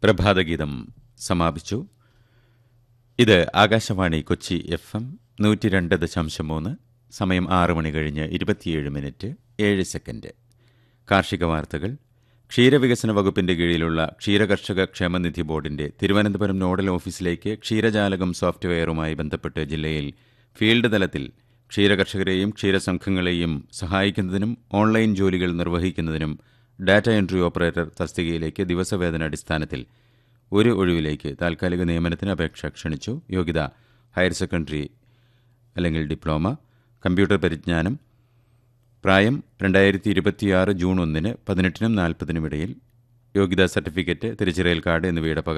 പ്രഭാതഗീതം സമാപിച്ചു ഇത് Akashvani Kochi F M നൂറ്റി രണ്ട് ദശാംശം മൂന്ന് സമയം ആറ് മണി കഴിഞ്ഞ് ഇരുപത്തിയേഴ് മിനിറ്റ് ഏഴ് സെക്കൻഡ് കാർഷിക വാർത്തകൾ ക്ഷീരവികസന വകുപ്പിന്റെ കീഴിലുള്ള ക്ഷീരകർഷക ക്ഷേമനിധി ബോർഡിന്റെ തിരുവനന്തപുരം നോഡൽ ഓഫീസിലേക്ക് ക്ഷീരജാലകം സോഫ്റ്റ്വെയറുമായി ബന്ധപ്പെട്ട് ജില്ലയിൽ ഫീൽഡ് തലത്തിൽ ക്ഷീരകർഷകരെയും ക്ഷീരസംഘങ്ങളെയും സഹായിക്കുന്നതിനും ഓൺലൈൻ ജോലികൾ നിർവഹിക്കുന്നതിനും ഡാറ്റ എൻട്രി ഓപ്പറേറ്റർ തസ്തികയിലേക്ക് ദിവസവേതന അടിസ്ഥാനത്തിൽ ഒരു ഒഴിവിലേക്ക് താൽക്കാലിക നിയമനത്തിന് അപേക്ഷ ക്ഷണിച്ചു യോഗ്യത ഹയർ സെക്കൻഡറി അല്ലെങ്കിൽ ഡിപ്ലോമ കമ്പ്യൂട്ടർ പരിജ്ഞാനം പ്രായം രണ്ടായിരത്തി ഇരുപത്തിയാറ് ജൂൺ ഒന്നിന് പതിനെട്ടിനും നാൽപ്പതിനും ഇടയിൽ യോഗ്യതാ സർട്ടിഫിക്കറ്റ് തിരിച്ചറിയൽ കാർഡ് എന്നിവയുടെ പകർപ്പ്